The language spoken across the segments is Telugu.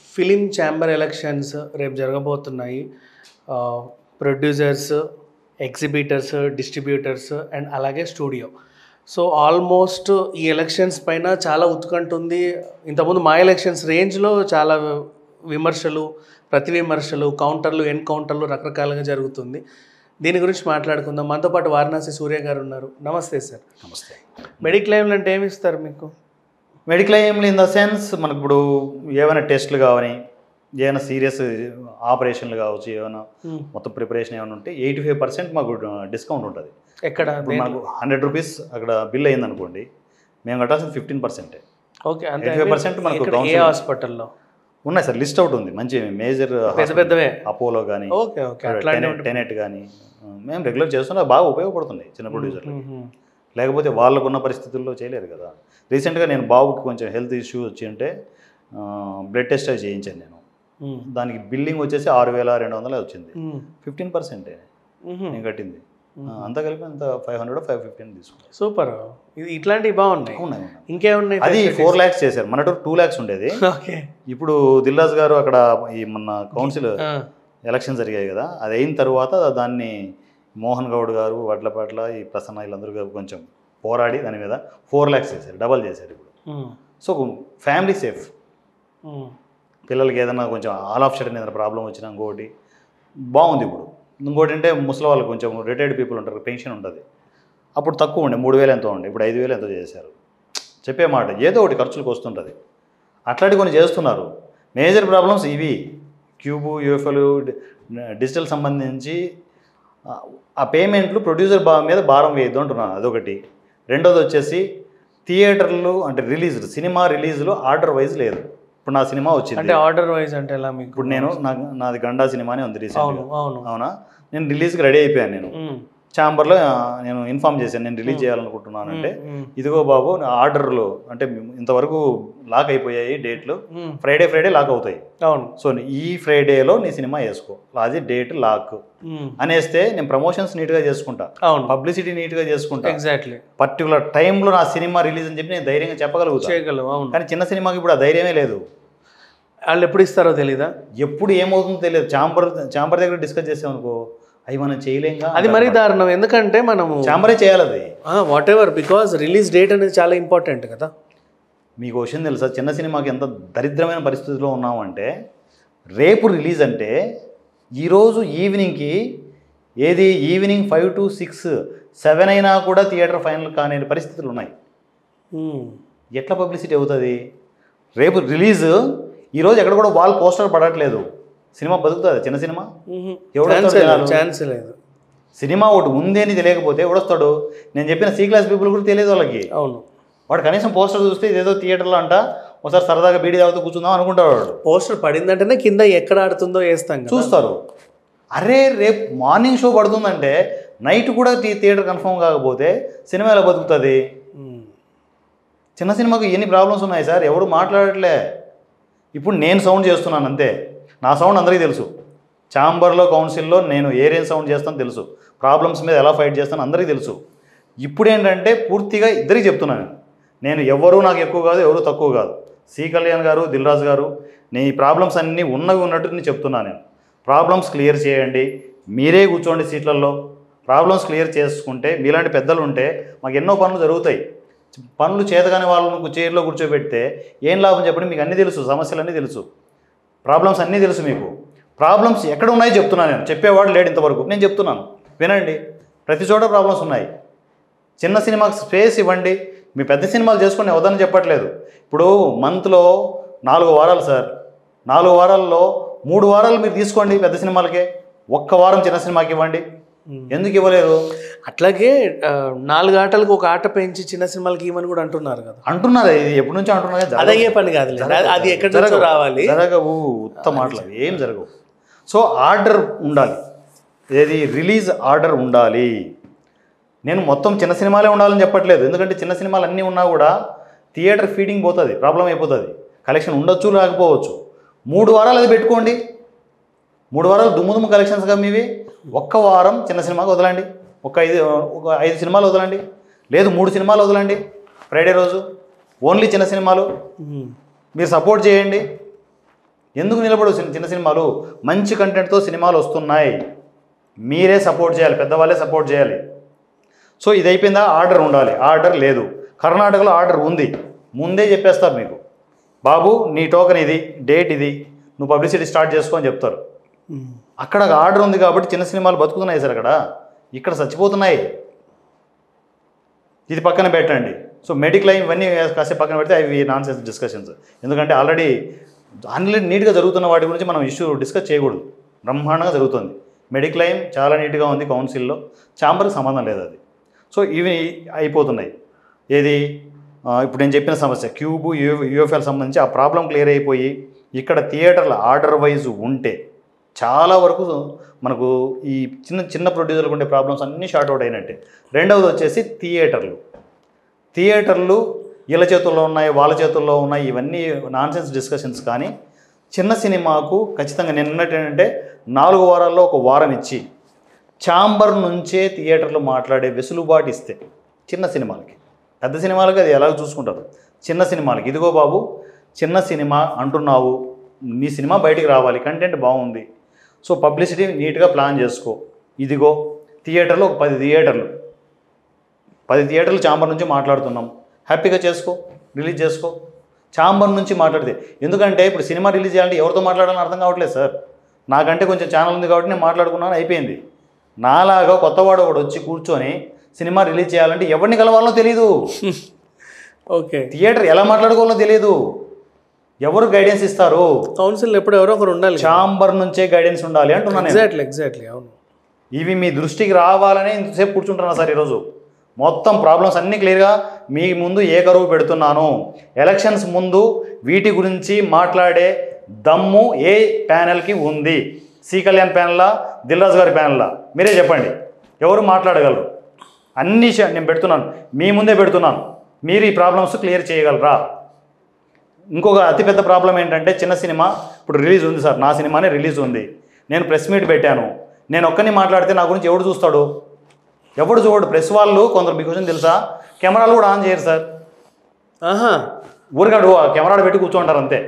ఫిలిం ఛాంబర్ ఎలక్షన్స్ రేపు జరగబోతున్నాయి ప్రొడ్యూసర్స్ ఎగ్జిబిటర్స్ డిస్ట్రిబ్యూటర్స్ అండ్ అలాగే స్టూడియో సో ఆల్మోస్ట్ ఈ ఎలక్షన్స్ పైన చాలా ఉత్కంఠ ఉంది ఇంతకుముందు మా ఎలక్షన్స్ రేంజ్లో చాలా విమర్శలు ప్రతి విమర్శలు కౌంటర్లు ఎన్కౌంటర్లు రకరకాలుగా జరుగుతుంది దీని గురించి మాట్లాడుకుందాం మనతో పాటు వారణాసి సూర్య గారు ఉన్నారు నమస్తే సార్ నమస్తే మెడిక్లైమ్లు అంటే ఏమి ఇస్తారు మీకు మెడిక్లెయిమ్లు ఇన్ ద సెన్స్ మనకు ఇప్పుడు ఏమైనా టెస్ట్లు కావని ఏమైనా సీరియస్ ఆపరేషన్లు కావచ్చు ఏమైనా Hmm. మొత్తం ప్రిపరేషన్ ఏమైనా ఉంటే ఎయిటీ ఫైవ్ పర్సెంట్ మాకు డిస్కౌంట్ ఉంటుంది ఎక్కడ ఇప్పుడు మనకు హండ్రెడ్ రూపీస్ అక్కడ బిల్ అయింది అనుకోండి మేము కట్టాల్సింది ఫిఫ్టీన్ పర్సెంటే ఓకే అంటే 85% మనకు ఇక్కడ ఏ council- హాస్పిటల్లో ఉన్నాయి సార్ లిస్ట్ అవుట్ ఉంది మంచి మేజర్ పెద్ద పెద్దవే అపోలో కానీ ఓకే ఓకే అట్లాంటి టెనెట్ కానీ మేము రెగ్యులర్ చేస్తున్నా బాగా ఉపయోగపడుతున్నాయి చిన్న ప్రొడ్యూసర్లు లేకపోతే వాళ్ళకున్న పరిస్థితుల్లో చేయలేరు కదా రీసెంట్గా నేను బాబుకి కొంచెం హెల్త్ ఇష్యూ వచ్చి ఉంటే బ్లడ్ టెస్ట్ అవి చేయించాను నేను దానికి బిల్లింగ్ వచ్చేసి ఆరు వేల రెండు వందలు వచ్చింది ఫిఫ్టీన్ పర్సెంటే నేను కట్టింది ఆ, అంతా కలిపి అంత ఫైవ్ హండ్రెడ్ ఫైవ్ ఫిఫ్టీన్ తీసుకున్నాను సూపర్ ఇది ఇట్లాంటివి బాగున్నాయి ఉన్నాయి, ఉన్నాయి. ఇంకేమున్నాయి అది ఫోర్ ల్యాక్స్ చేశారు మన టూ ల్యాక్స్ ఉండేది ఓకే ఇప్పుడు దిల్రాజ్ గారు అక్కడ ఈ మన కౌన్సిల్ ఎలక్షన్ జరిగాయి కదా అది అయిన తర్వాత దాన్ని మోహన్ గౌడ్ గారు వడ్లపట్ల ఈ ప్రసన్న వీళ్ళందరూ గారు కొంచెం పోరాడి దాని మీద ఫోర్ ల్యాక్స్ చేశారు డబల్ చేశారు ఇప్పుడు సో ఫ్యామిలీ సేఫ్ పిల్లలకి ఏదైనా కొంచెం ఆల్ ఆఫ్ షడన్ ఏదైనా ప్రాబ్లం వచ్చినా ఇంకోటి బాగుంది ఇప్పుడు ఇంకోటి అంటే ముసలి వాళ్ళకి కొంచెం రిటైర్డ్ పీపుల్ ఉంటారు పెన్షన్ ఉంటుంది అప్పుడు తక్కువ ఉండే మూడు వేలు ఎంతో ఉండే ఇప్పుడు ఐదు వేలు ఎంతో చేశారు చెప్పే మాట ఏదో ఒకటి ఖర్చులకు వస్తుంటుంది అట్లాంటి కొన్ని చేస్తున్నారు మేజర్ ప్రాబ్లమ్స్ ఇవి క్యూబు యూఎఫ్ఎల్ డిజిటల్ సంబంధించి ఆ- ఆ పేమెంట్లు ప్రొడ్యూసర్ బా మీద భారం వేయద్దు అంటున్నాను అదొకటి రెండోది వచ్చేసి థియేటర్లు అంటే రిలీజ్ సినిమా రిలీజ్లో ఆర్డర్ వైజ్ లేదు ఇప్పుడు నా సినిమా అంటే వచ్చింది ఆర్డర్ వైజ్ అంటే ఎలా మీకు ఇప్పుడు నేను నా నాది గండా సినిమానే ఉంది అవును రీసెంట్గా అవును అవునా నేను రిలీజ్కి రెడీ అయిపోయాను నేను ఉమ్, ఛాంబర్లో నేను ఇన్ఫామ్ చేశాను నేను రిలీజ్ చేయాలనుకుంటున్నాను అంటే ఉమ్, ఇదిగో బాబు నా ఆర్డర్లు అంటే ఇంతవరకు లాక్ అయిపోయాయి డేట్లు ఉమ్, ఫ్రైడే ఫ్రైడే లాక్ అవుతాయి అవును సో ఈ ఫ్రైడేలో నీ సినిమా వేసుకో అది డేట్ లాక్ ఉమ్, అనేస్తే నేను ప్రమోషన్స్ నీట్గా చేసుకుంటా అవును పబ్లిసిటీ నీట్గా చేసుకుంటా ఎగ్జాక్ట్లీ పర్టికులర్ టైంలో నా సినిమా రిలీజ్ అని చెప్పి నేను ధైర్యంగా చెప్పగలుగుతాను చేయగలవు అవును కానీ చిన్న సినిమాకి ఇప్పుడు ఆ ధైర్యమే లేదు వాళ్ళు ఎప్పుడు ఇస్తారో తెలీదా ఎప్పుడు ఏమవుతుందో తెలియదు చాంబర్ చాంబర్ దగ్గర డిస్కస్ చేసామనుకో అవి మనం చేయలేంగా అది మరీ దారుణం ఎందుకంటే మనము చాంబరే చేయాలి అది whatever because release date అనేది చాలా ఇంపార్టెంట్ కదా మీకు విషయం తెలుసా చిన్న సినిమాకి ఎంత దరిద్రమైన పరిస్థితిలో ఉన్నామంటే రేపు రిలీజ్ అంటే ఈరోజు ఈవినింగ్కి ఏది evening five to six seven అయినా కూడా థియేటర్ ఫైనల్ కాని పరిస్థితులు ఉన్నాయి ఉమ్, ఎట్లా పబ్లిసిటీ అవుతుంది రేపు రిలీజ్ ఈరోజు ఎక్కడ కూడా వాల్ పోస్టర్ పడట్లేదు సినిమా బతుకుతుంది చిన్న సినిమా ఉహు. ఎవడు ఛాన్స్ వస్తాడు లేదు జనాలు? ఛాన్స్ లేదు సినిమా ఒకటి ఉంది అని తెలియకపోతే ఎవడొస్తాడు నేను చెప్పిన సి క్లాస్ పీపుల్ కూడా తెలియదు వాళ్ళకి అవును వాడు కనీసం పోస్టర్ చూస్తే ఇదేదో థియేటర్లో అంట ఒకసారి సరదాగా బీడీ తాగుతూ కూర్చుందాం అనుకుంటాడు వాడు పోస్టర్ పడిందంటేనే కింద ఎక్కడ ఆడుతుందో వేస్తాం కదా చూస్తారు అరే రేపు మార్నింగ్ షో పడుతుందంటే నైట్ కూడా థి- థియేటర్ కన్ఫర్మ్ కాకపోతే సినిమా ఎలా బతుకుతుంది ఉమ్, చిన్న సినిమాకు ఎన్ని ప్రాబ్లమ్స్ ఉన్నాయి సార్ ఎవరు మాట్లాడట్లే ఇప్పుడు నేను సౌండ్ చేస్తున్నాను అంతే నా సౌండ్ అందరికీ తెలుసు ఛాంబర్లో కౌన్సిల్లో నేను ఏ రేంజ్ సౌండ్ చేస్తాను తెలుసు ప్రాబ్లమ్స్ మీద ఎలా ఫైట్ చేస్తాను అందరికీ తెలుసు ఇప్పుడు ఏంటంటే పూర్తిగా ఇద్దరికి చెప్తున్నాను నేను ఎవరు నాకు ఎక్కువ కాదు ఎవరు తక్కువ కాదు సి కళ్యాణ్ గారు దిల్రాజు గారు నేను ఈ ప్రాబ్లమ్స్ అన్నీ ఉన్నవి ఉన్నట్టు నేను చెప్తున్నాను నేను ప్రాబ్లమ్స్ క్లియర్ చేయండి మీరే కూర్చోండి సీట్లలో ప్రాబ్లమ్స్ క్లియర్ చేసుకుంటే మీలాంటి పెద్దలు ఉంటే మాకు ఎన్నో పనులు జరుగుతాయి పనులు చేతగాని వాళ్ళను చైర్లో కూర్చోబెడితే ఏం లాభం చెప్పండి మీకు అన్నీ తెలుసు సమస్యలు అన్నీ తెలుసు ప్రాబ్లమ్స్ అన్నీ తెలుసు మీకు ప్రాబ్లమ్స్ ఎక్కడ ఉన్నాయో చెప్తున్నాను నేను చెప్పేవాడు లేడు ఇంతవరకు నేను చెప్తున్నాను వినండి ప్రతి చోట ప్రాబ్లమ్స్ ఉన్నాయి చిన్న సినిమాకి స్పేస్ ఇవ్వండి మీ పెద్ద సినిమాలు చేసుకుని వద్దని చెప్పట్లేదు ఇప్పుడు మంత్లో నాలుగు వారాలు సార్ నాలుగు వారాల్లో మూడు వారాలు మీరు తీసుకోండి పెద్ద సినిమాలకే ఒక్క వారం చిన్న సినిమాకి ఇవ్వండి ఎందుకు ఇవ్వలేరు అట్లాగే ఆ, నాలుగు ఆటలకు ఒక ఆట పెంచి చిన్న సినిమాలకి ఇవ్వమని కూడా అంటున్నారు కదా అంటున్నారు ఇది ఎప్పటి నుంచో అంటున్నారు కదా, అది అయ్యే పని కాదులే అది- అది ఎక్కడి నుంచో జరగవు. రావాలి జరగవు ఉత్తమ మాటలు అవి ఏం జరగవు సో ఆర్డర్ ఉండాలి ఏది రిలీజ్ ఆర్డర్ ఉండాలి నేను మొత్తం చిన్న సినిమాలే ఉండాలని చెప్పట్లేదు ఎందుకంటే చిన్న సినిమాలు అన్నీ ఉన్నా కూడా థియేటర్ ఫీడింగ్ పోతుంది ప్రాబ్లం అయిపోతుంది కలెక్షన్ ఉండొచ్చు లేకపోవచ్చు మూడు వారాలు అది పెట్టుకోండి మూడు వారాలు దుమ్ము దుమ్ము కలెక్షన్స్గా మీవి ఒక్క వారం చిన్న సినిమాకి వదలండి ఒక ఐదు ఒక ఐదు సినిమాలు వదలండి లేదు మూడు సినిమాలు వదలండి ఫ్రైడే రోజు ఓన్లీ చిన్న సినిమాలు ఉమ్. మీరు సపోర్ట్ చేయండి ఎందుకు నిలబడు చిన్న చిన్న సినిమాలు మంచి కంటెంట్తో సినిమాలు వస్తున్నాయి మీరే సపోర్ట్ చేయాలి పెద్దవాళ్ళే సపోర్ట్ చేయాలి సో ఇది అయిపోయిందా ఆర్డర్ ఉండాలి ఆర్డర్ లేదు కర్ణాటకలో ఆర్డర్ ఉంది ముందే చెప్పేస్తారు మీకు బాబు నీ టోకెన్ ఇది డేట్ ఇది నువ్వు పబ్లిసిటీ స్టార్ట్ చేసుకో అని చెప్తారు అక్కడ ఆర్డర్ ఉంది కాబట్టి చిన్న సినిమాలు బతుకుతున్నాయి సార్ అక్కడ ఇక్కడ చచ్చిపోతున్నాయి ఇది పక్కన పెట్టండి సో మెడిక్లైమ్ ఇవన్నీ కాసేపు పక్కన పెడితే అవి నాన్ సెన్స్ డిస్కషన్స్ ఎందుకంటే ఆల్రెడీ ఆన్లైన్ నీట్గా జరుగుతున్న వాటి గురించి మనం ఇష్యూ డిస్కస్ చేయకూడదు బ్రహ్మాండంగా జరుగుతుంది మెడిక్లైమ్ చాలా నీట్గా ఉంది కౌన్సిల్లో ఛాంబర్కి సంబంధం లేదు అది సో ఇవి అయిపోతున్నాయి ఏది ఆ, ఇప్పుడు నేను చెప్పిన సమస్య క్యూబ్ యూ యూఎఫ్ఎల్ సంబంధించి ఆ ప్రాబ్లం క్లియర్ అయిపోయి ఇక్కడ థియేటర్ల ఆర్డర్ వైజ్ ఉంటే చాలా వరకు మనకు ఈ చిన్న చిన్న ప్రొడ్యూసర్లకు ఉండే ప్రాబ్లమ్స్ అన్నీ షార్ట్ అవుట్ అయినట్టే రెండవది వచ్చేసి థియేటర్లు థియేటర్లు వీళ్ళ చేతుల్లో ఉన్నాయి వాళ్ళ చేతుల్లో ఉన్నాయి ఇవన్నీ నాన్సెన్స్ డిస్కషన్స్ కానీ చిన్న సినిమాకు ఖచ్చితంగా నిన్నటి ఏంటంటే నాలుగు వారాల్లో ఒక వారం ఇచ్చి ఛాంబర్ నుంచే థియేటర్లు మాట్లాడే వెసులుబాటు ఇస్తే చిన్న సినిమాలకి పెద్ద సినిమాలకి అది ఎలాగ చూసుకుంటారు చిన్న సినిమాలకి ఇదిగో బాబు చిన్న సినిమా అంటున్నావు నీ సినిమా బయటికి రావాలి కంటెంట్ బాగుంది సో పబ్లిసిటీ నీట్గా ప్లాన్ చేసుకో ఇదిగో థియేటర్లో ఒక పది థియేటర్లు పది థియేటర్లు చాంబర్ నుంచి మాట్లాడుతున్నాం హ్యాపీగా చేసుకో రిలీజ్ చేసుకో చాంబర్ నుంచి మాట్లాడితే ఎందుకంటే ఇప్పుడు సినిమా రిలీజ్ చేయాలంటే ఎవరితో మాట్లాడాలని అర్థం కావట్లేదు సార్ నాకంటే కొంచెం ఛానల్ ఉంది కాబట్టి నేను మాట్లాడుకున్నాను అయిపోయింది నాలాగా కొత్తవాడు ఒకడు వచ్చి కూర్చొని సినిమా రిలీజ్ చేయాలంటే ఎవరిని కలవాలో తెలియదు ఓకే థియేటర్ ఎలా మాట్లాడుకోవాలో తెలియదు ఎవరు గైడెన్స్ ఇస్తారు కౌన్సిల్ ఎప్పుడు ఎవరో ఒకరు ఉండాలి చాంబర్ నుంచే గైడెన్స్ ఉండాలి అంటున్నాను నేను. ఎగ్జాక్ట్లీ ఎగ్జాక్ట్లీ అవును ఇవి మీ దృష్టికి రావాలని ఇంతసేపు కూర్చుంటున్నా సార్ ఈరోజు మొత్తం ప్రాబ్లమ్స్ అన్నీ క్లియర్గా మీ ముందు ఏ కరువు పెడుతున్నాను ఎలక్షన్స్ ముందు వీటి గురించి మాట్లాడే దమ్ము ఏ ప్యానెల్కి ఉంది సి కళ్యాణ్ ప్యానెలా దిల్రాజు గారి ప్యానెలా మీరే చెప్పండి ఎవరు మాట్లాడగలరు అన్ని ష- నేను పెడుతున్నాను మీ ముందే పెడుతున్నాను మీరు ఈ ప్రాబ్లమ్స్ క్లియర్ చేయగలరా ఇంకొక అతిపెద్ద ప్రాబ్లం ఏంటంటే చిన్న సినిమా ఇప్పుడు రిలీజ్ ఉంది సార్ నా సినిమానే రిలీజ్ ఉంది నేను ప్రెస్ మీట్ పెట్టాను నేను ఒక్కని మాట్లాడితే నా గురించి ఎవడు చూస్తాడు ఎవడు చూడడు ప్రెస్ వాళ్ళు కొందరు మీకు విషయం తెలుసా కెమెరాలు కూడా ఆన్ చేయరు సార్ ఆహా ఊరికాడు ఆ కెమెరాలు పెట్టి కూర్చుంటారు అంతే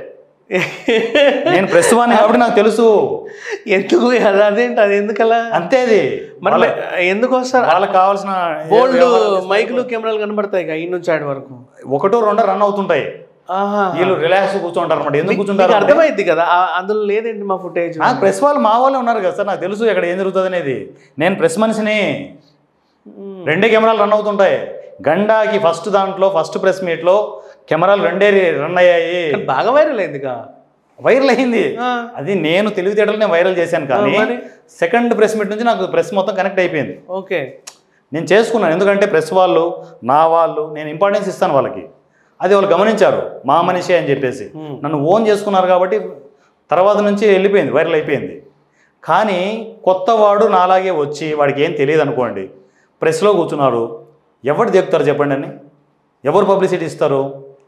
నేను ప్రెస్ వాడిని కాబట్టి నాకు తెలుసు ఎందుకు అది అదేంటి అది ఎందుకలా అంతే అది మరి వాళ్ళ- ఎందుకు వస్తారు వాళ్ళకి కావాల్సిన బోల్డ్ వ్యవహారాలు మైకులు కెమెరాలు కనబడతాయి ఈ నుంచి ఆడి వరకు ఒకటో రెండో రన్ అవుతుంటాయి ఆహా వీళ్ళు రిలాక్స్ కూర్చుంటారు అనమాట ఎందుకు మీకు కూర్చుంటారు అంటే- అర్థమైంది కదా ఆ- అందులో లేదేంటి మా ఫుటేజ్ నాకు ప్రెస్ వాళ్ళు మా వాళ్ళే ఉన్నారు కదా సార్ నాకు తెలుసు ఇక్కడ ఏం జరుగుతుంది అనేది నేను ప్రెస్ మనిషిని రెండే కెమెరాలు రన్ అవుతుంటాయి గండాకి ఫస్ట్ దాంట్లో ఫస్ట్ ప్రెస్ మీట్లో కెమెరాలు రెండే రన్ అయ్యాయి బాగా వైరల్ అయిందిగా వైరల్ అయింది ఆ. అది నేను తెలివితేటలు నేను వైరల్ చేశాను కానీ ఆ, మరి? సెకండ్ ప్రెస్ మీట్ నుంచి నాకు ప్రెస్ మొత్తం కనెక్ట్ అయిపోయింది ఓకే నేను చేసుకున్నాను ఎందుకంటే ప్రెస్ వాళ్ళు నా వాళ్ళు నేను ఇంపార్టెన్స్ ఇస్తాను వాళ్ళకి అది వాళ్ళు గమనించారు మా మనిషి అని చెప్పేసి Hmm. నన్ను ఓన్ చేసుకున్నారు కాబట్టి తర్వాత నుంచి వెళ్ళిపోయింది వైరల్ అయిపోయింది కానీ కొత్తవాడు నాలాగే వచ్చి వాడికి ఏం తెలియదు అనుకోండి ప్రెస్లో కూర్చున్నారు ఎవరు చెప్తారు చెప్పండి అని ఎవరు పబ్లిసిటీ ఇస్తారు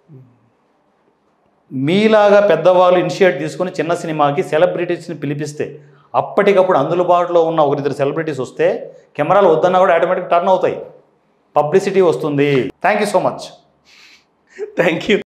మీలాగా పెద్దవాళ్ళు ఇనిషియేట్ తీసుకొని చిన్న సినిమాకి సెలబ్రిటీస్ని పిలిపిస్తే అప్పటికప్పుడు అందుబాటులో ఉన్న ఒకరిద్దరు సెలబ్రిటీస్ వస్తే కెమెరాలు వద్దన్నా కూడా ఆటోమేటిక్ టర్న్ అవుతాయి పబ్లిసిటీ వస్తుంది thank you so much thank you